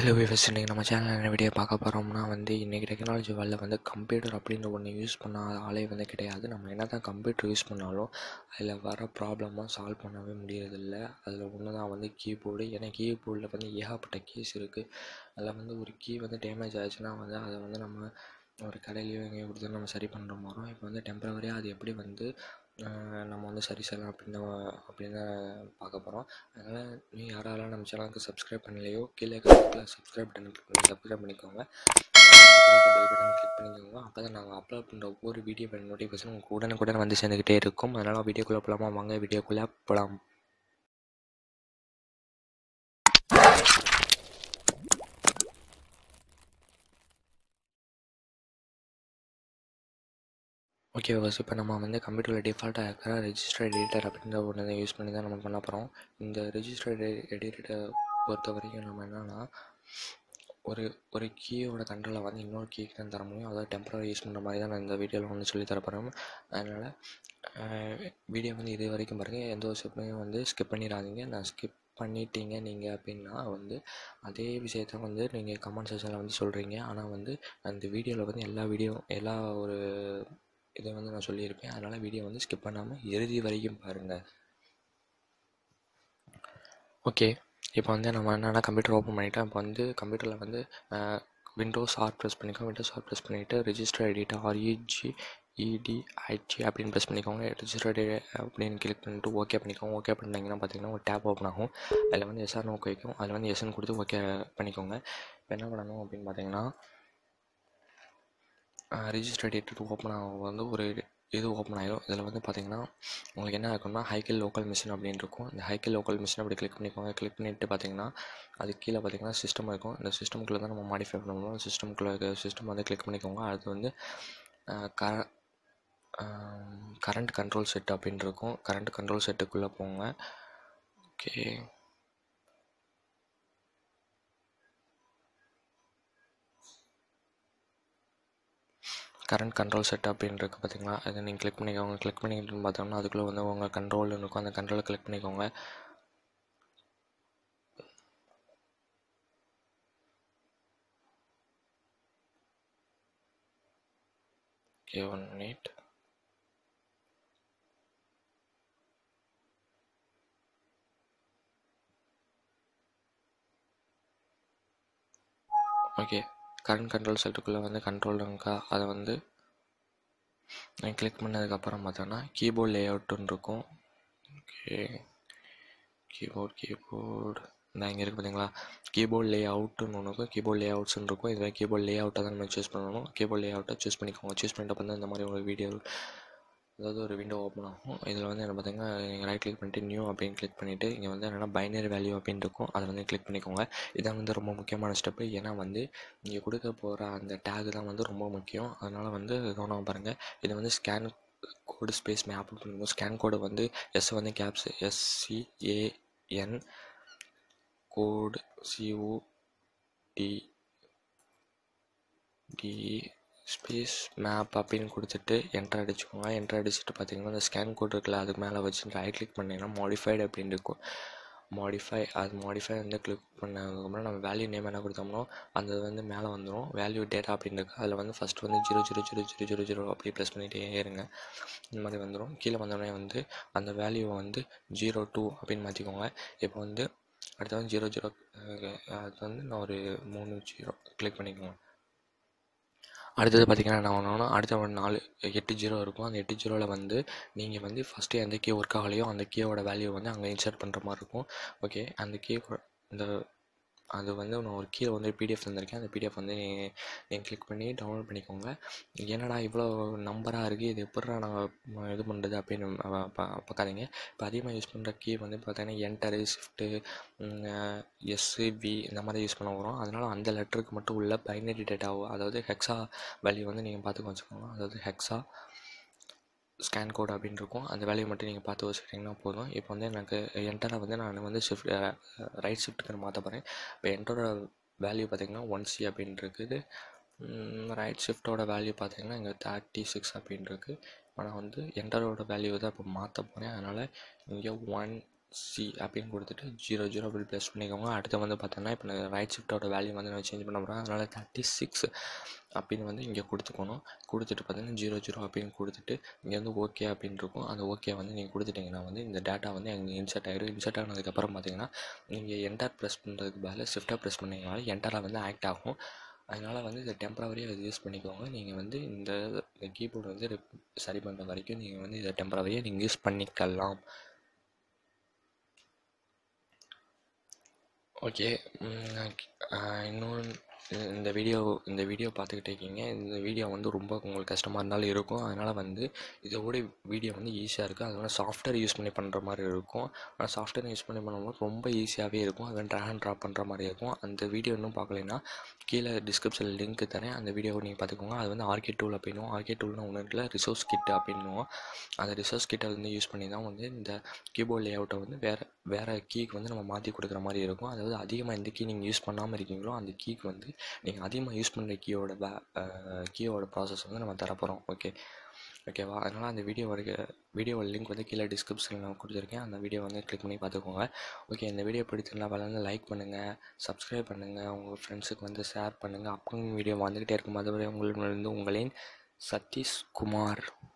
hello விவஸ் இன்றைக்கி நம்ம சேனலில் என்ன வீடியோ பார்க்க போகிறோம்னா வந்து இன்றைக்கி டெக்னாலஜி வேர்ல்டில் வந்து கம்ப்யூட்டர் அப்படின்ற ஒன்று யூஸ் பண்ணாத ஆளே வந்து கிடையாது நம்ம என்ன தான் கம்ப்யூட்டர் யூஸ் பண்ணாலும் அதில் வர ப்ராப்ளமாக சால்வ் பண்ணவே முடியறதில்ல அதில் ஒன்று தான் வந்து கீபோர்டு ஏன்னா கீபோர்டில் வந்து ஏகப்பட்ட கீஸ் இருக்குது அதில் வந்து ஒரு கீ வந்து டேமேஜ் ஆச்சுன்னா வந்து அதை வந்து நம்ம ஒரு கடையிலையோ எங்கேயோ கொடுத்து நம்ம சரி பண்ணுற மாதிரி இப்போ வந்து டெம்பரவரியாக அது எப்படி வந்து நம்ம வந்து சரி செய்யலாம் அப்படின்னு அப்படின்னு பார்க்க போகிறோம் அதனால் நீ யாராலும் நம்ம சேனலுக்கு சப்ஸ்கிரைப் பண்ணலையோ கீழே இருக்கிற சப்ஸ்கிரைப் பட்டன் கிளிக் பண்ணி சப்ஸ்கிரைப் பண்ணிக்கோங்க பெல் பட்டன் கிளிக் பண்ணிக்கோங்க அப்போ தான் நாங்கள் அப்லோட் பண்ணுற ஒவ்வொரு வீடியோ நோட்டிஃபிகேஷன் உங்களுக்கு உடனுக்குடன் வந்து சேர்ந்துக்கிட்டே இருக்கும் அதனால் வீடியோக்குள்ளே போகலாமா வாங்க வீடியோக்குள்ளே போகலாம் ஓகே பஸ் இப்போ நம்ம வந்து கம்ப்யூட்டரில் டிஃபால்ட்டாக இருக்கிற ரெஜிஸ்டர் எடிட்டர் அப்படின்ற ஒன்று தான் யூஸ் பண்ணி தான் நம்ம பண்ண போகிறோம் இந்த ரெஜிஸ்டர் எடிட்டரை பொறுத்த வரைக்கும் நம்ம என்னென்னா ஒரு ஒரு கீயோட கண்ட்ரோலை வந்து இன்னொரு கீக்கு தான் தர முடியும் அதாவது டெம்பரரி யூஸ் பண்ணுற மாதிரி தான் நான் இந்த வீடியோவில் வந்து சொல்லி தர போகிறேன் அதனால் வீடியோ வந்து இது வரைக்கும் பாருங்கள் எந்த ஒரு ஸ்டெப்பையும் வந்து ஸ்கிப் பண்ணிடாதீங்க நான் ஸ்கிப் பண்ணிட்டீங்க நீங்கள் அப்படின்னா வந்து அதே விஷயத்த வந்து நீங்கள் கமெண்ட் செக்ஷனில் வந்து சொல்கிறீங்க ஆனால் வந்து அந்த வீடியோவில் வந்து எல்லா வீடியோ எல்லா ஒரு இதை வந்து நான் சொல்லியிருப்பேன் அதனால் வீடியோ வந்து ஸ்கிப் பண்ணாமல் இறுதி வரைக்கும் பாருங்கள் ஓகே இப்போ வந்து நம்ம என்னென்னா கம்ப்யூட்டர் ஓப்பன் பண்ணிவிட்டோம் இப்போ வந்து கம்ப்யூட்டரில் வந்து விண்டோஸ் ஆர் ப்ரெஸ் பண்ணிக்கோங்க விண்டோஸ் ஆர் ப்ரெஸ் பண்ணிவிட்டு register edit REG ED IG அப்படின்னு ப்ரெஸ் பண்ணிக்கோங்க ரெஜிஸ்டர் அப்படின்னு கிளிக் பண்ணிட்டு ஓகே பண்ணிக்கோங்க ஓகே பண்ணிட்டீங்கன்னா பார்த்தீங்கன்னா ஒரு டேப் ஓப்பன் ஆகும் அதில் வந்து எஸ்ஆர் நோக்கு வைக்கும் அதில் வந்து எஸ்என் கொடுத்து ஓகே பண்ணிக்கோங்க இப்போ என்ன பண்ணணும் அப்படின்னு பார்த்தீங்கன்னா ரிஜிஸ்டர் எடிட்டர் ஓப்பன் ஆகும் வந்து ஒரு இது ஓப்பன் ஆகிடும் இதில் வந்து பார்த்தீங்கன்னா உங்களுக்கு என்ன இருக்கும்னா ஹைக்கிள் லோக்கல் மிஷின் அப்படின்னு இருக்கும் இந்த ஹைக்கிள் லோக்கல் மிஷின் அப்படி கிளிக் பண்ணிக்கோங்க கிளிக் பண்ணிவிட்டு பார்த்தீங்கன்னா அது கீழே பார்த்தீங்கன்னா சிஸ்டம் இருக்கும் இந்த சிஸ்டம்குள்ளே தான் நம்ம மாடிஃபை பண்ணணும் சிஸ்டம்குள்ளே இருக்க சிஸ்டம் வந்து கிளிக் பண்ணிக்கோங்க அடுத்து வந்து க கரண்ட் கண்ட்ரோல் செட் அப்படின்னு இருக்கும் கரண்ட் கண்ட்ரோல் செட்டுக்குள்ளே போங்க ஓகே கரண்ட் கண்ட்ரோல் செட் அப்படின்னு இருக்குது பார்த்தீங்களா அதை நீங்கள் கிளிக் பண்ணிக்கோங்க கிளிக் பண்ணிக்கிட்டு பார்த்தோம்னா அதுக்குள்ளே வந்து உங்கள் கண்ட்ரோல் இருக்கும் அந்த கண்ட்ரோலை கிளிக் பண்ணிக்கோங்க okay one minute okay current control செட்டுக்குள்ளே வந்து கண்ட்ரோல் இருக்கா அதை வந்து கிளிக் பண்ணதுக்கப்புறம் பார்த்தோன்னா கீபோர்ட் லே அவுட்டுன்னு இருக்கும் ஓகே கீபோர்ட் கீபோர்டு இந்த இங்கே இருக்குது பார்த்தீங்களா கீபோர்ட் லே அவுட்டுன்னு ஒன்று இருக்கும் கீபோர்ட் லே அவுட்ஸ்னு இருக்கும் இதுவே கீபோர்ட் லே அவுட்டாக தான் நம்ம சூஸ் பண்ணணும் கீபோர்ட் லே அவுட்டை சூஸ் பண்ணிக்கோங்க சூஸ் பண்ணிட்டு வந்து இந்த மாதிரி உங்களுக்கு வீடியோ அதாவது ஒரு விண்டோ ஓப்பன் ஆகும் இதில் வந்து என்ன பார்த்தீங்கன்னா நீங்கள் ரைட் கிளிக் பண்ணிட்டு நியூ அப்படின்னு கிளிக் பண்ணிவிட்டு இங்கே வந்து என்னென்னா பைனரி வேல்யூ அப்படின்னு இருக்கும் அதை வந்து கிளிக் பண்ணிக்கோங்க இதான் வந்து ரொம்ப முக்கியமான ஸ்டெப்பு ஏன்னா வந்து நீங்கள் கொடுக்க போகிற அந்த டேக் தான் வந்து ரொம்ப முக்கியம் அதனால் வந்து கவனம் பாருங்கள் இதை வந்து ஸ்கேன் கோடு ஸ்பேஸ் மேப் பண்ணிக்கோங்க ஸ்கேன் கோடு வந்து எஸ் வந்து caps SCAN code CO D D space map அப்படின்னு கொடுத்துட்டு என்ட்ரு அடிச்சுக்கோங்க என்ட்ரு அடிச்சுட்டு பார்த்தீங்கன்னா அந்த ஸ்கேன் கோட் இருக்குல்ல அதுக்கு மேலே வச்சு ரைட் கிளிக் பண்ணிங்கன்னா மாடிஃபைடு அப்படின்னு இருக்கும் மாடிஃபை அது மாடிஃபை வந்து கிளிக் பண்ணதுக்கப்புறம் நம்ம வேல்யூ நேம் என்ன கொடுத்தோம்னோ அந்த வந்து மேலே வந்துடும் வேல்யூ டேட்டா அப்படின்னு இருக்குது அதில் வந்து ஃபஸ்ட் வந்து zero zero zero zero zero zero அப்படி ப்ரெஸ் பண்ணிகிட்டே இருங்க இந்த மாதிரி வந்துடும் கீழே வந்தோடனே வந்து அந்த வேல்யூவை வந்து ஜீரோ டூ அப்படின்னு மாற்றிக்கோங்க இப்போ வந்து அடுத்து வந்து ஜீரோ ஜீரோ அது வந்து நான் ஒரு மூணு ஜீரோ கிளிக் பண்ணிக்கோங்க அடுத்தது பார்த்திங்கன்னா என்ன பண்ணணும் அடுத்த ஒரு நாலு எட்டு ஜீரோ இருக்கும் அந்த எட்டு ஜீரோவில் வந்து நீங்கள் வந்து ஃபஸ்ட்டு எந்த கீ ஒர்க் ஆகலையோ அந்த கீயோட வேல்யூ வந்து அங்கே இன்சர்ட் பண்ணுற மாதிரி இருக்கும் ஓகே அந்த கீ இந்த அது வந்து நான் ஒரு கீழே வந்து பிடிஎஃப் தந்திருக்கேன் அந்த பிடிஎஃப் வந்து நீங்கள் கிளிக் பண்ணி டவுன்லோட் பண்ணிக்கோங்க என்னடா இவ்வளோ நம்பராக இருக்குது இது எப்படா நாங்கள் இது பண்ணுறது அப்படின்னு பார்க்காதீங்க இப்போ அதிகமாக யூஸ் பண்ணுற கீ வந்து பார்த்தீங்கன்னா என்டரு ஷிஃப்ட்டு எஸ்ஸு வி இந்த மாதிரி யூஸ் பண்ண வரும் அதனால் அந்த லெட்டருக்கு மட்டும் உள்ள பைனரி டேட்டாவோ அதாவது ஹெக்ஸா வேல்யூ வந்து நீங்கள் பார்த்து வச்சுக்கோங்க அதாவது ஹெக்ஸா ஸ்கேன் கோட் அப்படின்னு இருக்கும் அந்த வேலையை மட்டும் நீங்கள் பார்த்து வச்சுக்கிட்டிங்கன்னா போதும் இப்போ வந்து எனக்கு என்டரை வந்து நான் வந்து ஷிஃப்ட் ரைட் ஷிஃப்ட்டுக்கு மாற்ற போகிறேன் இப்போ என்டரோட வேல்யூ பார்த்திங்கன்னா ஒன் சி அப்படின்னு இருக்குது ரைட் ஷிஃப்ட்டோட வேல்யூ பார்த்திங்கன்னா இங்கே தேர்ட்டி சிக்ஸ் அப்படின்னு இருக்குது ஆனால் வந்து என்டரோட வேல்யூ தான் இப்போ மாற்ற போகிறேன் அதனால் இங்கே ஒன் சி அப்படின்னு கொடுத்துட்டு ஜீரோ ஜீரோ அப்படி ப்ளஸ் பண்ணிக்கோங்க அடுத்து வந்து பார்த்தோன்னா இப்போ நான் ரைட் ஷிஃப்ட்டோட வேல்யூ வந்து நான் சேஞ்ச் பண்ண போகிறேன் அதனால் தேர்ட்டி சிக்ஸ் அப்படின்னு வந்து இங்கே கொடுத்துக்கணும் கொடுத்துட்டு பார்த்தீங்கன்னா ஜீரோ ஜீரோ அப்படின்னு கொடுத்துட்டு இங்கே வந்து ஓகே அப்படின்னு இருக்கும் அந்த ஓகே வந்து நீங்கள் கொடுத்துட்டிங்கன்னா வந்து இந்த டேட்டா வந்து அங்கே இன்சர்ட் ஆகிடும் இன்சர்ட் ஆனதுக்கப்புறம் பார்த்தீங்கன்னா நீங்கள் என்டர் ப்ரெஸ் பண்ணுறதுக்கு பதிலாக ஷிஃப்ட்டாக ப்ரெஸ் பண்ணிங்கனால என்டராக வந்து ஆக்ட் ஆகும் அதனால் வந்து இதை டெம்பரவரியாக இது யூஸ் பண்ணிக்கோங்க நீங்கள் வந்து இந்த கீபோர்டு வந்து ரிப்- சரி பண்ணுற வரைக்கும் நீங்கள் வந்து இதை டெம்பரவரியாக நீங்கள் யூஸ் பண்ணிக்கலாம் ஓகே இன்னொன்று இந்த வீடியோ இந்த வீடியோ பார்த்துக்கிட்டே இருக்கீங்க இந்த வீடியோ வந்து ரொம்ப உங்களுக்கு கஷ்டமாக இருந்தாலும் இருக்கும் அதனால் வந்து இதோட வீடியோ வந்து ஈஸியாக இருக்குது அதனால் சாஃப்ட்வேர் யூஸ் பண்ணி பண்ணுற மாதிரி இருக்கும் ஆனால் சாஃப்ட்வேர் யூஸ் பண்ணி பண்ணும்போது ரொம்ப ஈஸியாகவே இருக்கும் அது ட்ராக் அண்ட் ட்ராப் பண்ணுற மாதிரி இருக்கும் அந்த வீடியோ இன்னும் பார்க்கலைன்னா கீழே டிஸ்கிரிப்ஷனில் லிங்க் தரேன் அந்த வீடியோவை நீங்கள் பார்த்துக்கோங்க அது வந்து ஆர்கே டூல் அப்படின்னும் ஆர்கே டூல்னு ஒன்று இருக்குல்ல ரிசோர்ஸ் கிட் அப்படின்னும் அந்த ரிசோர்ஸ் கிட்டை வந்து யூஸ் பண்ணி தான் வந்து இந்த கீபோர்ட் லேஅவுட்டை வந்து வேறு வேறு கீக்கு வந்து நம்ம மாற்றி கொடுக்குற மாதிரி இருக்கும் அதாவது அதிகமாக எந்த கீ நீங்கள் யூஸ் பண்ணாமல் இருக்கீங்களோ அந்த கீக்கு வந்து நீங்கள் அதிகமாக யூஸ் பண்ணுற கீயோட பே கீயோட ப்ராசஸ் வந்து நம்ம தரப்போகிறோம் ஓகே ஓகேவா அதனால் அந்த வீடியோவோட வீடியோவோட லிங்க் வந்து கீழே டிஸ்கிரிப்ஷனில் நான் கொடுத்துருக்கேன் அந்த வீடியோ வந்து கிளிக் பண்ணி பார்த்துக்கோங்க ஓகே இந்த வீடியோ பிடிச்சிருந்தா வந்து லைக் பண்ணுங்கள் சப்ஸ்கிரைப் பண்ணுங்கள் உங்கள் ஃப்ரெண்ட்ஸுக்கு வந்து ஷேர் பண்ணுங்கள் அப்கமிங் வீடியோ வந்துக்கிட்டே இருக்கும் அதுவரை உங்களிடம் உங்களின் சதீஷ் குமார்